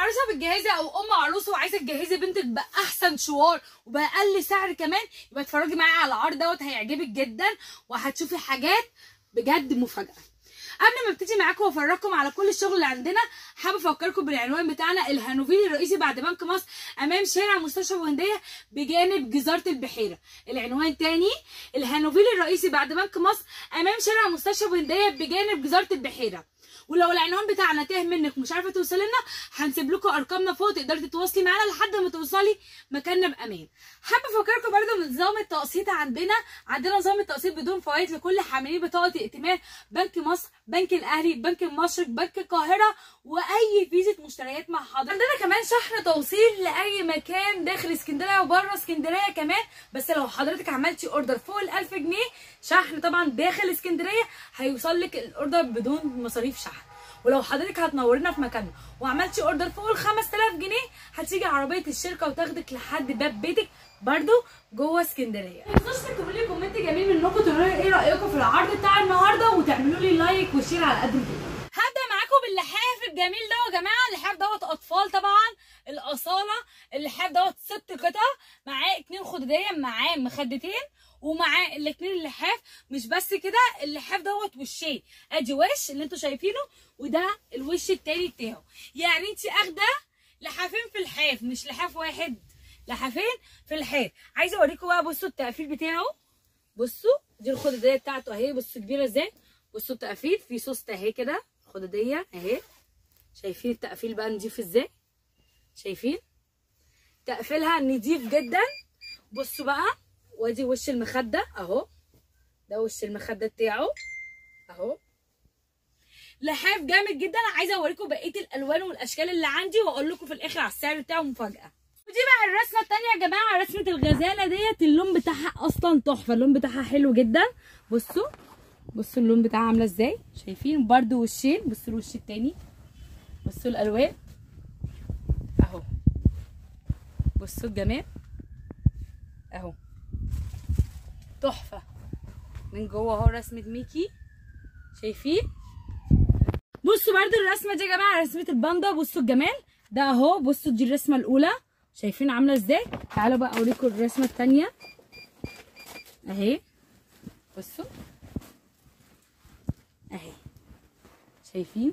عروسه بتجهزي او ام عروسه وعايزه تجهزي بنتك باحسن شوار وباقل سعر كمان يبقى اتفرجي معايا على العرض دوت هيعجبك جدا وهتشوفي حاجات بجد مفاجاه قبل ما ابتدي معاكم وافرجكم على كل الشغل اللي عندنا حابه افكركم بالعنوان بتاعنا الهانوفيل الرئيسي بعد بنك مصر امام شارع مستشفى بوهنديه بجانب جزاره البحيره العنوان تاني الهانوفيل الرئيسي بعد بنك مصر امام شارع مستشفى بوهنديه بجانب جزاره البحيره ولو العنوان بتاعنا تاه منك ومش عارفه توصلي لنا هنسيب لكم ارقامنا فوق تقدري تتواصلي معانا لحد ما توصلي مكاننا بامان حابه افكركم برده بنظام التقسيط عندنا عندنا نظام التقسيط بدون فوائد لكل حاملين بطاقه ائتمان بنك مصر بنك الاهلي بنك المشرق بنك القاهره واي فيزا مشتريات مع حضرتك عندنا كمان شحن توصيل لاي مكان داخل اسكندريه وبره اسكندريه كمان بس لو حضرتك عملتي اوردر فوق ال 1000 جنيه شحن طبعا داخل اسكندريه هيوصل لك الاوردر بدون مصاريف شحن ولو حضرتك هتنورنا في مكاننا وعملتي اوردر فوق ال 5000 جنيه هتيجي عربيه الشركه وتاخدك لحد باب بيتك برضو جوه اسكندريه ما تنسوش تكتبوا لي كومنت جميل منكم تقولوا لي ايه رايكم في العرض بتاع النهارده وتعملوا لي لايك وشير على قد كده هبدا معاكم باللحاف الجميل ده يا جماعه اللحاف دوت اطفال طبعا الاصاله اللحاف دوت ست قطع معاه اتنين خدوديه معاه مخدتين ومعاه الاتنين اللحاف مش بس كده اللحاف دوت وشين ادي وش اللي انتوا شايفينه وده الوش التاني بتاعه يعني انت اخده لحافين في الحاف مش لحاف واحد لحافين في الحاف عايزه اوريكم بقى بصوا التقفيل بتاعه بصوا دي الخدوديه بتاعته اهي بصوا كبيره ازاي بصوا التقفيل في سوسته اهي كده خدوديه اهي شايفين التقفيل بقى نضيف ازاي شايفين تقفيلها نضيف جدا بصوا بقى وادي وش المخده اهو ده وش المخده بتاعه اهو لحاف جامد جدا عايزه اوريكم بقيه الالوان والاشكال اللي عندي واقول لكم في الاخر على السعر بتاعه مفاجاه ودي بقى الرسمه التانية يا جماعه رسمه الغزاله ديت اللون بتاعها اصلا تحفه اللون بتاعها حلو جدا بصوا بصوا اللون بتاعها عامله ازاي شايفين برده وشين بصوا الوش التاني بصوا الالوان اهو بصوا الجمال اهو تحفه من جوه اهو رسمه ميكي شايفين بصوا برده الرسمه دي يا جماعه رسمه الباندا بصوا الجمال ده اهو بصوا دي الرسمه الاولى شايفين عامله ازاي تعالوا بقى اوريكم الرسمه الثانيه اهي بصوا اهي شايفين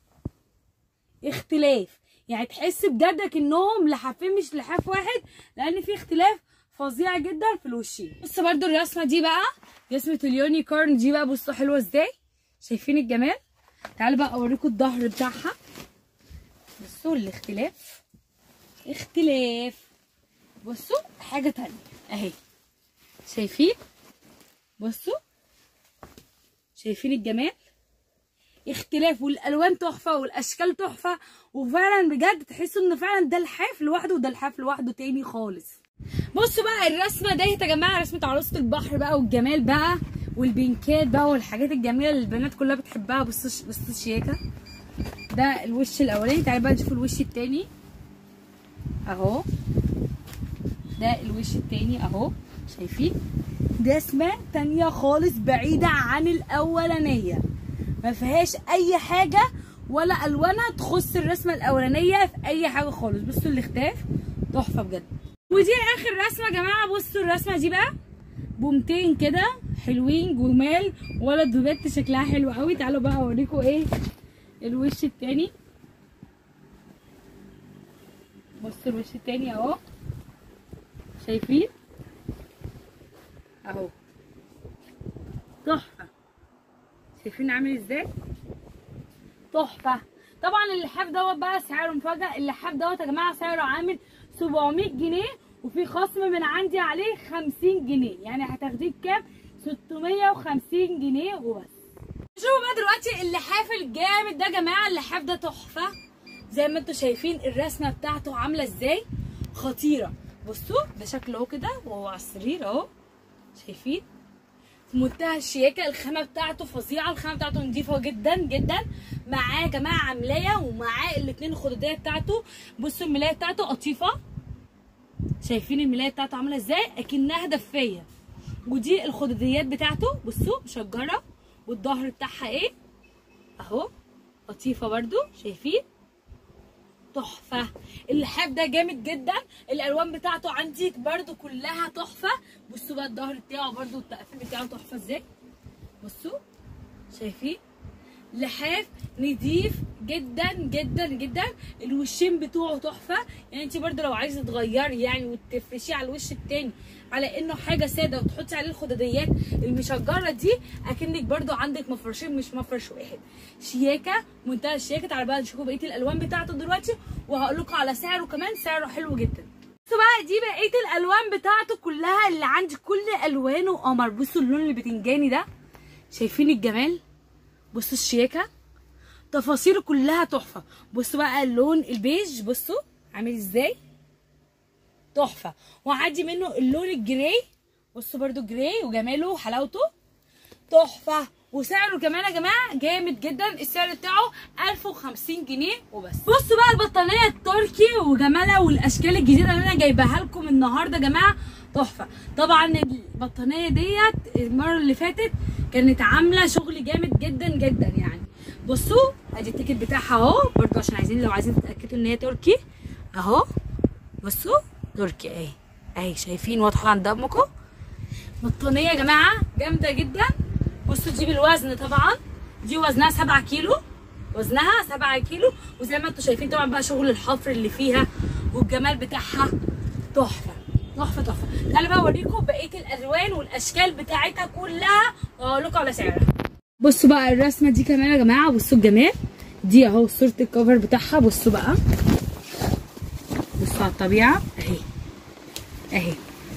اختلاف يعني تحس بجد كانهم لحافين مش لحاف واحد لان في اختلاف فظيع جدا في الوشين بصوا برده الرسمه دي بقى رسمه اليونيكورن دي بقى بصوا حلوه ازاي شايفين الجمال تعالوا بقى اوريكم الظهر بتاعها بصوا الاختلاف اختلاف بصوا حاجه تانية اهي شايفين بصوا شايفين الجمال اختلاف والالوان تحفه والاشكال تحفه وفعلا بجد تحسوا ان فعلا ده لحاف لوحده وده لحاف لوحده تاني خالص بصوا بقى الرسمه ديت يا جماعه رسمه عروسه البحر بقى والجمال بقى والبينكات بقى والحاجات الجميله اللي البنات كلها بتحبها بصوا بصوا الشياكه ده الوش الاولاني تعالوا بقى نشوف الوش التاني اهو ده الوش التاني اهو شايفين رسمه تانية خالص بعيده عن الاولانيه ما فيهاش اي حاجه ولا الوانها تخص الرسمه الاولانيه في اي حاجه خالص بصوا الاختلاف تحفه بجد ودي اخر رسمه يا جماعه بصوا الرسمه دي بقى بومتين كده حلوين جمال ولا الدوبات شكلها حلو قوي تعالوا بقى اوريكم ايه الوش التاني بصوا الوش التاني اهو شايفين اهو تحفه شايفين عامل ازاي تحفه طبعا اللحاف دوت بقى سعره مفاجاه اللحاف دوت يا جماعه سعره عامل 700 جنيه وفي خصم من عندي عليه 50 جنيه يعني هتاخديه بكام 650 جنيه وبس شوفوا بقى دلوقتي اللحاف الجامد ده يا جماعه اللحاف ده تحفه زي ما انتم شايفين الرسمه بتاعته عامله ازاي خطيره بصوا ده شكله اهو كده وهو على السرير اهو شايفين في منتهى الشياكه الخامه بتاعته فظيعه الخامه بتاعته نظيفه جدا جدا معاه يا جماعه ملايه ومعاه الاثنين الخدوديه بتاعته بصوا الملايه بتاعته قطيفه شايفين الملايه بتاعته عامله ازاي اكنها دفيه ودي الخدوديات بتاعته بصوا مشجره والظهر بتاعها ايه اهو قطيفه برده شايفين تحفه اللحاف ده جامد جدا الالوان بتاعته عندي برده كلها تحفه بصوا بقى الظهر بتاعه برده التقفيل بتاعه تحفه ازاي بصوا شايفين لحاف نضيف جدا جدا جدا الوشين بتوعه تحفه يعني انت برده لو عايزه تغيري يعني وتفرشيه على الوش التاني على انه حاجه ساده وتحطي عليه الخداديات المشجره دي اكنك برده عندك مفرشين مش مفرش واحد شياكه منتهى الشياكه تعالوا بقى نشوفوا بقيه الالوان بتاعته دلوقتي وهقول لكم على سعره كمان سعره حلو جدا بصوا بقى دي بقيه الالوان بتاعته كلها اللي عندي كل الوانه قمر بصوا اللون البتنجاني ده شايفين الجمال بصوا الشياكه تفاصيله كلها تحفه بصوا بقى اللون البيج بصوا عامل ازاي تحفه وعندي منه اللون الجراي بصوا برده جراي وجماله وحلاوته تحفه وسعره كمان يا جماعه جامد جدا السعر بتاعه 1050 جنيه وبس بصوا بقى البطانيه التركي وجمالها والاشكال الجديده اللي انا جايباها لكم النهارده يا جماعه تحفه طبعا البطانيه ديت المره اللي فاتت كانت عامله شغل جامد جدا جدا يعني بصوا ادي التيكت بتاعها اهو برضو عشان عايزين لو عايزين تتاكدوا ان هي تركي اهو بصوا تركي اهي اهي شايفين واضحه عند امكم بطانيه يا جماعه جامده جدا بصوا دي بالوزن طبعا دي وزنها 7 كيلو وزنها 7 كيلو وزي ما انتم شايفين طبعا بقى شغل الحفر اللي فيها والجمال بتاعها تحفه تحفه تحفه تعالوا بقى اوريكم بقيه الالوان والاشكال بتاعتها كلها واقول لكم على سعرها بصوا بقى الرسمه دي كمان يا جماعه بصوا الجمال دي اهو صوره الكفر بتاعها بصوا بقى بصوا على الطبيعه اهي اهي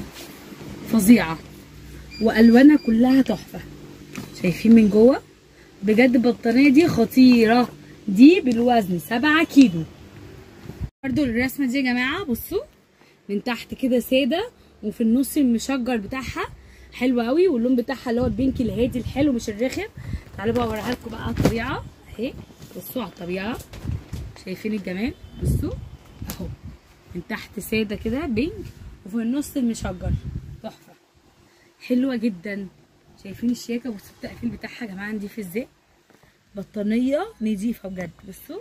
فظيعه والوانها كلها تحفه شايفين من جوه بجد البطانيه دي خطيره دي بالوزن 7 كيلو برضو الرسمه دي يا جماعه بصوا من تحت كده ساده وفي النص المشجر بتاعها حلو قوي واللون بتاعها اللي هو البينك الهادي الحلو مش الرخم تعالوا بقى اوريها لكم بقى على الطبيعه اهي بصوا على الطبيعه شايفين الجمال بصوا اهو من تحت ساده كده بينك وفي النص المشجر تحفه حلوه جدا شايفين الشياكه بصوا التقفيل بتاعها يا جماعه نضيف ازاي بطانيه نضيفه بجد بصوا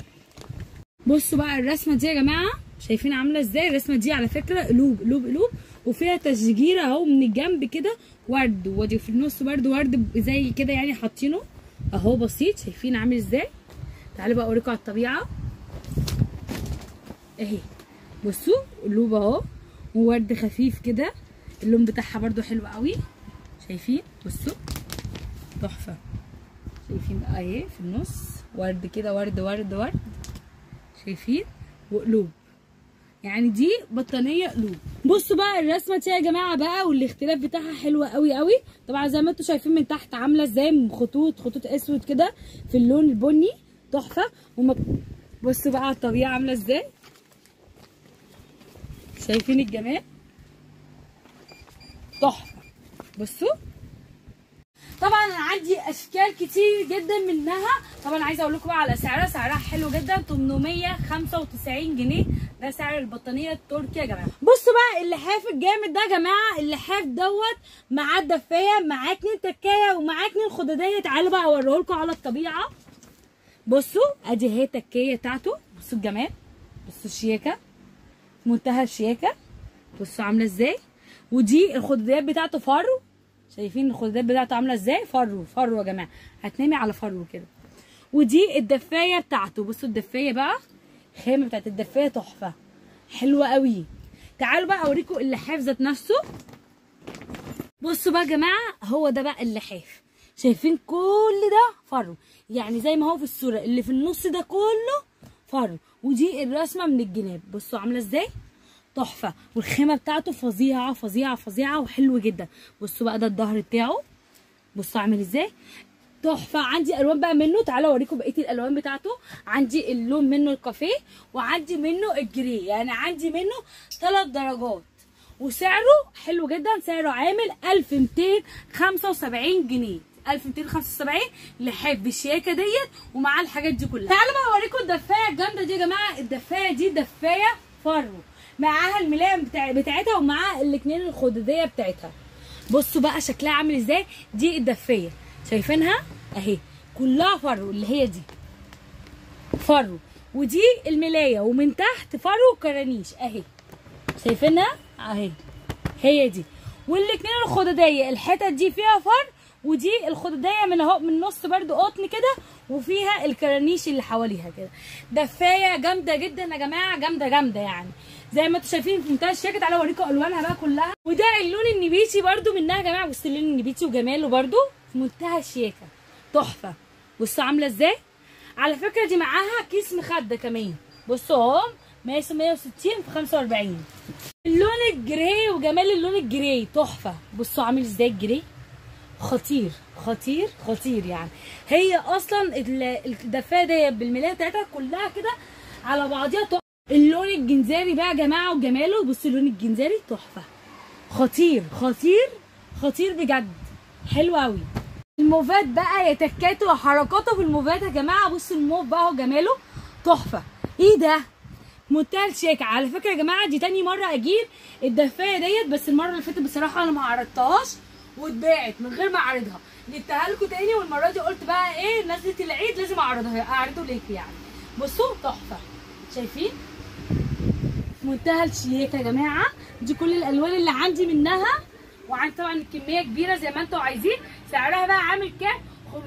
بصوا بقى الرسمه دي يا جماعه شايفين عامله ازاي الرسمه دي على فكره قلوب قلوب قلوب وفيها تشجيره اهو من الجنب كده ورد ودي في النص برده ورد زي كده يعني حاطينه اهو بسيط شايفين عامل ازاي تعالوا بقى اوريكم على الطبيعه اهي بصوا قلوب اهو وورد خفيف كده اللون بتاعها برده حلو قوي شايفين بصوا تحفه شايفين بقى اهي في النص ورد كده ورد ورد ورد شايفين وقلوب يعني دي بطانيه قلوب بصوا بقى الرسمه دي يا جماعه بقى والاختلاف بتاعها حلو قوي قوي طبعا زي ما انتم شايفين من تحت عامله ازاي خطوط خطوط اسود كده في اللون البني تحفه ومك... بصوا بقى على الطبيعه عامله ازاي شايفين الجمال تحفه بصوا طبعا انا عندي اشكال كتير جدا منها طبعا عايزه اقول لكم بقى على سعرها سعرها حلو جدا 895 جنيه ده سعر البطانيه التركي يا جماعه بصوا بقى اللحاف الجامد ده يا جماعه اللحاف دوت معاه الدفايه معاه اتنين تكايه ومعاه اتنين خداديه تعالوا بقى اوريه لكم على الطبيعه بصوا ادي هي التكايه بتاعته بصوا الجمال بصوا الشياكه منتهى الشياكه بصوا عامله ازاي ودي الخداديات بتاعته فرو شايفين الخدادات بتاعته عامله ازاي فرو فرو يا جماعه هتنامي على فرو كده ودي الدفايه بتاعته بصوا الدفايه بقى الخامه بتاعت الدفايه تحفه حلوه قوي تعالوا بقى اوريكم اللحاف ذات نفسه بصوا بقى يا جماعه هو ده بقى اللحاف شايفين كل ده فرو يعني زي ما هو في الصوره اللي في النص ده كله فرو ودي الرسمه من الجناب بصوا عامله ازاي تحفه والخامه بتاعته فظيعه فظيعه فظيعه وحلو جدا بصوا بقى ده الظهر بتاعه بصوا عامل ازاي تحفه عندي الوان بقى منه تعالوا اوريكم بقيه الالوان بتاعته عندي اللون منه الكافيه وعندي منه الجري يعني عندي منه ثلاث درجات وسعره حلو جدا سعره عامل 1275 جنيه 1275 لحاف بالشياكه ديت ومعاه الحاجات دي كلها تعالوا بقى اوريكم الدفايه الجامده دي يا جماعه الدفايه دي دفايه فرو معاها الملايه بتاع بتاعتها ومعاها الاثنين الخدوديه بتاعتها بصوا بقى شكلها عامل ازاي دي الدفايه شايفينها اهي كلها فرو اللي هي دي فرو ودي الملايه ومن تحت فرو وكرانيش اهي شايفينها اهي هي دي والاتنين الخدوديه الحتت دي فيها فر ودي الخدوديه من اهو من النص برده قطن كده وفيها الكرانيش اللي حواليها كده دفايه جامده جدا يا جماعه جامده جامده يعني زي ما انتم شايفين في منتهى الشياكه تعالوا اوريكم الوانها بقى كلها وده اللون النبيتي برده منها يا جماعه بصوا اللون النبيتي وجماله برده في منتهى الشياكه تحفه بصوا عامله ازاي على فكره دي معاها كيس مخده كمان بصوا اهو مقاسه 160 في 45 اللون الجراي وجمال اللون الجراي تحفه بصوا عامل ازاي الجراي خطير خطير خطير يعني هي اصلا ال- الدفايه دي بالملايه بتاعتها كلها كده على بعضيها تحفه اللون الجنزاري بقى يا جماعه وجماله بصوا اللون الجنزاري تحفه خطير خطير خطير بجد حلو قوي الموفات بقى يا تكاته وحركاته في الموفات يا جماعه بصوا الموف بقى وجماله تحفه ايه ده منتهى الشياكه على فكره يا جماعه دي تاني مره اجيب الدفايه ديت بس المره اللي فاتت بصراحه انا ما عرضتهاش واتباعت من غير ما اعرضها جبتها لكم تاني والمره دي قلت بقى ايه نزله العيد لازم اعرضها اعرضه ليكم يعني بصوا تحفه شايفين منتهى الشياكه يا جماعه دي كل الالوان اللي عندي منها وعندي طبعا الكميه كبيره زي ما انتم عايزين سعرها بقى عامل كام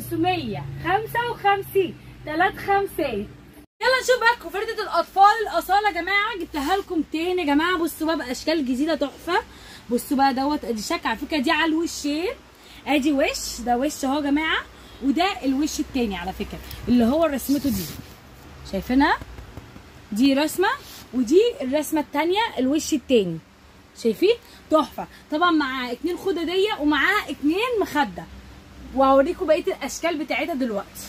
555 3 خمسات يلا نشوف بقى كوفرتة الاطفال الاصاله يا جماعه جبتها لكم تاني يا جماعه بصوا بقى باشكال جديده تحفه بصوا بقى دوت ادي شكل على فكره دي على الوشين ادي وش ده وش اهو يا جماعه وده الوش التاني على فكره اللي هو رسمته دي شايفينها دي رسمه ودي الرسمه التانيه الوش التاني شايفين تحفه طبعا مع اتنين خداديه ومعاها اتنين مخده وهوريكم بقيه الاشكال بتاعتها دلوقتي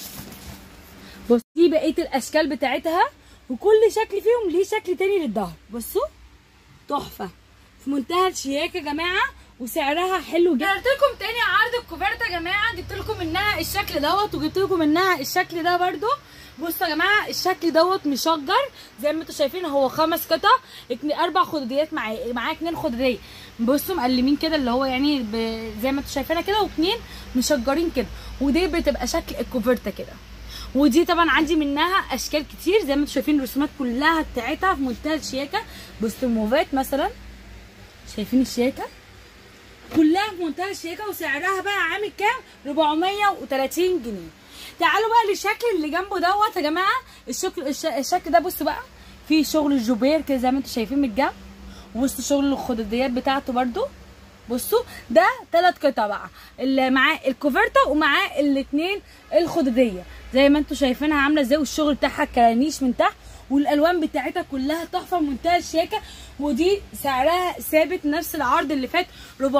بص دي بقيه الاشكال بتاعتها وكل شكل فيهم ليه شكل تاني للظهر بصوا تحفه في منتهى الشياكه يا جماعه وسعرها حلو جدا قلت لكم تاني عرض الكوفرتا يا جماعه جبت لكم منها الشكل دوت وجبت لكم منها الشكل ده برده بصوا يا جماعه الشكل دوت مشجر زي ما انتم شايفين هو خمس قطع اتنين اربع خدوديات معاه معاه اتنين خدوديه بصوا مقلمين كده اللي هو يعني ب... زي ما انتم شايفينها كده واتنين مشجرين كده ودي بتبقى شكل الكوفرتا كده ودي طبعا عندي منها اشكال كتير زي ما انتم شايفين الرسومات كلها بتاعتها في منتهى الشياكه بصوا الموفات مثلا شايفين الشياكه كلها في منتهى الشياكه وسعرها بقى عامل كام 430 جنيه تعالوا بقى للشكل اللي جنبه دوت يا جماعه الشكل الش- الشكل ده بصوا بقى فيه شغل الجوبير كده زي ما انتم شايفين من الجنب وبصوا شغل الخدوديات بتاعته برده بصوا ده ثلاث قطع بقى اللي معاه الكوفرتا ومعاه الاثنين الخدوديه زي ما انتم شايفينها عامله ازاي والشغل بتاعها كرانيش من تحت والالوان بتاعتها كلها تحفه منتهى الشياكه ودي سعرها ثابت نفس العرض اللي فات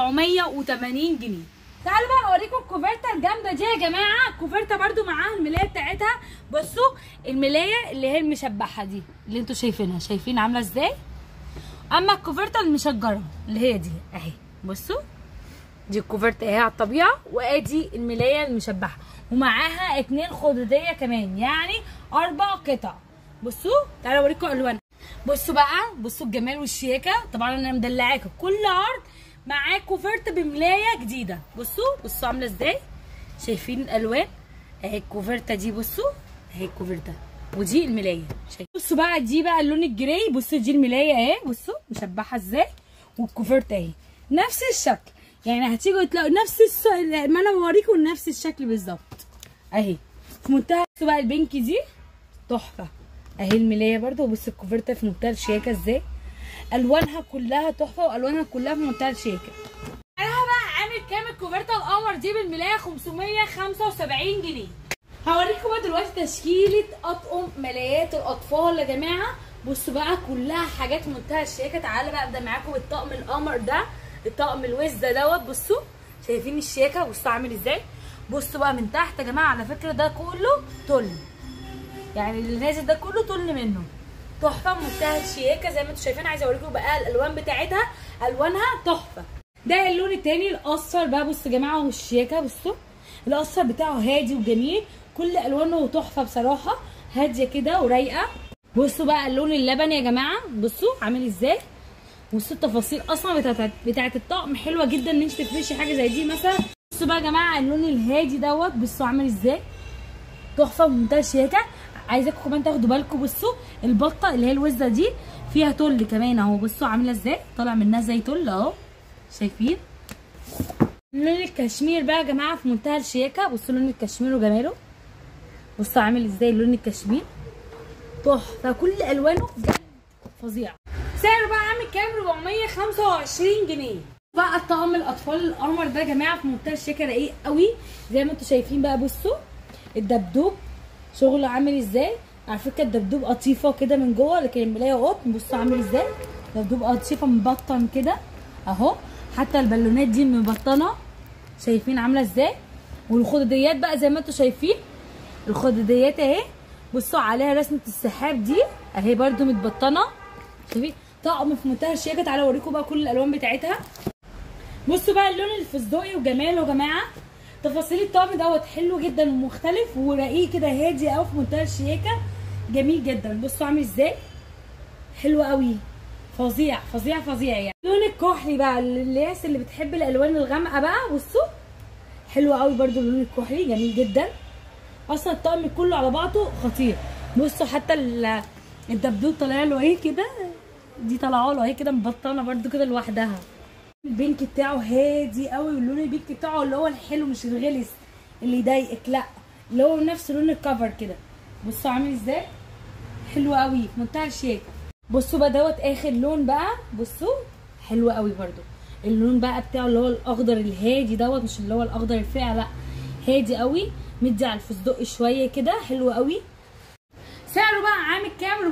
480 جنيه تعالوا بقى اوريكم الكوفرتا الجامده دي يا جماعه الكوفرتا برده معاها الملايه بتاعتها بصوا الملايه اللي هي المشبحه دي اللي انتوا شايفينها شايفين عامله ازاي اما الكوفرتا المشجره اللي هي دي اهي بصوا دي الكوفرتا اهي على الطبيعه وادي الملايه المشبحه ومعاها اتنين خدوديه كمان يعني اربع قطع بصوا تعالوا اوريكم الوانها بصوا بقى بصوا الجمال والشياكه طبعا انا مدلعاكم كل عرض معاه كوفرت بملايه جديده بصوا بصوا عامله ازاي شايفين الالوان اهي الكوفرته دي بصوا اهي الكوفرته ودي الملايه شايف بصوا بقى دي بقى اللون الجراي بصوا دي الملايه اهي بصوا مشبحه ازاي والكوفرته اهي نفس الشكل يعني هتيجوا تلاقوا نفس الس... ما انا بوريكم نفس الشكل بالظبط اهي في منتهى بصوا بقى البنك دي تحفه اهي الملايه برده وبصوا الكوفرته في منتهى الشياكه ازاي الوانها كلها تحفه والوانها كلها في منتهى الشياكه سعرها بقى عامل كام الكوفرته القمر دي بالملايه 575 جنيه هوريكم بقى دلوقتي تشكيله اطقم ملايات الاطفال يا جماعه بصوا بقى كلها حاجات منتهى الشياكه تعالى بقى ابدا معاكم بالطقم القمر ده الطقم الوزه دوت بصوا شايفين الشياكه بصوا عامل ازاي بصوا بقى من تحت يا جماعه على فكره ده كله تل يعني اللي نازل ده كله تل منه تحفه منتهى الشياكه زي ما انتم شايفين عايزه اوريكم بقى الالوان بتاعتها الوانها تحفه ده اللون التاني الاصفر بقى بصوا يا جماعه والشياكه بصوا الاصفر بتاعه هادي وجميل كل الوانه تحفه بصراحه هاديه كده ورايقه بصوا بقى اللون اللبني يا جماعه بصوا عامل ازاي بصوا التفاصيل اصلا بتاعت بتاعت الطقم حلوه جدا ان انت تفرشي حاجه زي دي مثلا بصوا بقى يا جماعه اللون الهادي دوت بصوا عامل ازاي تحفه ومنتهى الشياكه عايزاكم كمان تاخدوا بالكم بصوا البطه اللي هي الوزه دي فيها تل كمان اهو بصوا عامله ازاي طالع منها زي تل اهو شايفين لون الكشمير بقى يا جماعه في منتهى الشياكه بصوا لون الكشمير وجماله بصوا عامل ازاي لون الكشمير تحفه كل الوانه بجد فظيع سعره بقى عامل كام 425 جنيه بقى الطقم الاطفال القمر ده يا جماعه في منتهى الشياكه رقيق قوي زي ما انتم شايفين بقى بصوا الدبدوب شغله عامل ازاي على فكره الدبدوب قطيفه كده من جوه لكن الملايه قطن بصوا عامل ازاي دبدوب قطيفه مبطن كده اهو حتى البالونات دي مبطنه شايفين عامله ازاي والخدوديات بقى زي ما انتم شايفين الخدوديات اهي بصوا عليها رسمه السحاب دي اهي برده متبطنه شايفين طقم في منتهى الشياكه تعالوا اوريكم بقى كل الالوان بتاعتها بصوا بقى اللون الفستقي وجماله يا جماعه تفاصيل الطقم دوت حلو جدا ومختلف ورقيق كده هادي قوي في منتهى الشياكه جميل جدا بصوا عامل ازاي حلو قوي فظيع فظيع فظيع يعني لون الكحلي بقى الناس اللي بتحب الالوان الغامقه بقى بصوا حلو قوي برده اللون الكحلي جميل جدا اصلا الطقم كله على بعضه خطير بصوا حتى الدبدوب طالع له اهي كده دي طالعه له اهي كده مبطنه برده كده لوحدها البينك بتاعه هادي قوي واللون البينك بتاعه اللي هو الحلو مش الغلس اللي يضايقك لا اللي هو نفس لون الكفر كده بصوا عامل ازاي حلو قوي في منتهى الشياكه بصوا بقى دوت اخر لون بقى بصوا حلو قوي برده اللون بقى بتاعه اللي هو الاخضر الهادي دوت مش اللي هو الاخضر الفاقع لا هادي قوي مدي على الفستق شويه كده حلو قوي سعره بقى عامل كام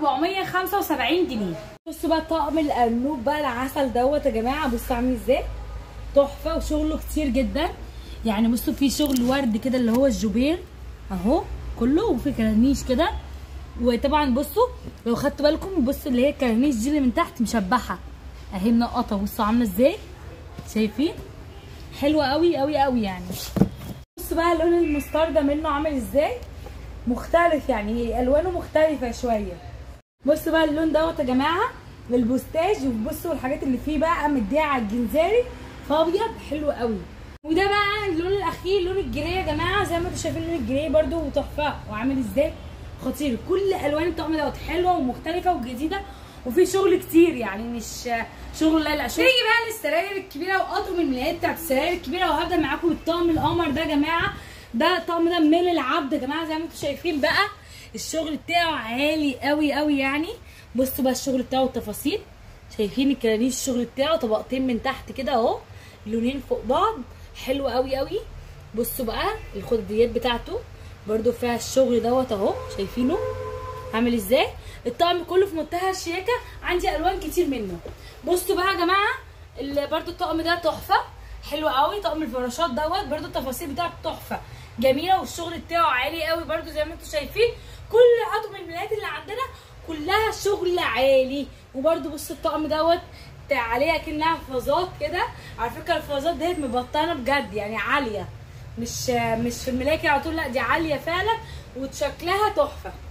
475 جنيه بصوا بقى طقم الارنوب بقى العسل دوت يا جماعه بصوا عامل ازاي تحفه وشغله كتير جدا يعني بصوا في شغل ورد كده اللي هو الجوبير اهو كله وفي كرانيش كده وطبعا بصوا لو خدتوا بالكم بصوا اللي هي الكرانيش دي اللي من تحت مشبحه اهي منقطه بصوا عامله ازاي شايفين حلوه قوي قوي قوي يعني بصوا بقى اللون المستردة منه عامل ازاي مختلف يعني الوانه مختلفه شويه بصوا بقى اللون دوت يا جماعه للبوستاج وبصوا الحاجات اللي فيه بقى مديها على الجنزاري فابيض حلو قوي وده بقى اللون الاخير لون الجري يا جماعه زي ما انتم شايفين لون الجري برده تحفه وعامل ازاي خطير كل الوان الطقم دوت حلوه ومختلفه وجديده وفي شغل كتير يعني مش شغل لا لا شغل نيجي بقى للسراير الكبيره واطقم الملايات بتاعت السراير الكبيره وهبدا معاكم بالطقم القمر ده يا جماعه ده الطقم ده من العبد يا جماعه زي ما انتم شايفين بقى الشغل بتاعه عالي قوي قوي يعني بصوا بقى الشغل بتاعه والتفاصيل شايفين الكرانيش الشغل بتاعه طبقتين من تحت كده اهو لونين فوق بعض حلو قوي قوي بصوا بقى الخدوديات بتاعته برده فيها الشغل دوت اهو شايفينه عامل ازاي الطقم كله في منتهى الشياكه عندي الوان كتير منه بصوا بقى يا جماعه برده الطقم ده تحفه حلو قوي طقم الفراشات دوت برده التفاصيل بتاعته تحفه جميله والشغل بتاعه عالي قوي برده زي ما انتم شايفين كل اطقم الملايات اللي عندنا كلها شغل عالي وبرده بصوا الطقم دوت عليها كأنها فازات كده على فكره الفازات ديت مبطنه بجد يعني عاليه مش مش في الملايه على طول لا دي عاليه فعلا وشكلها تحفه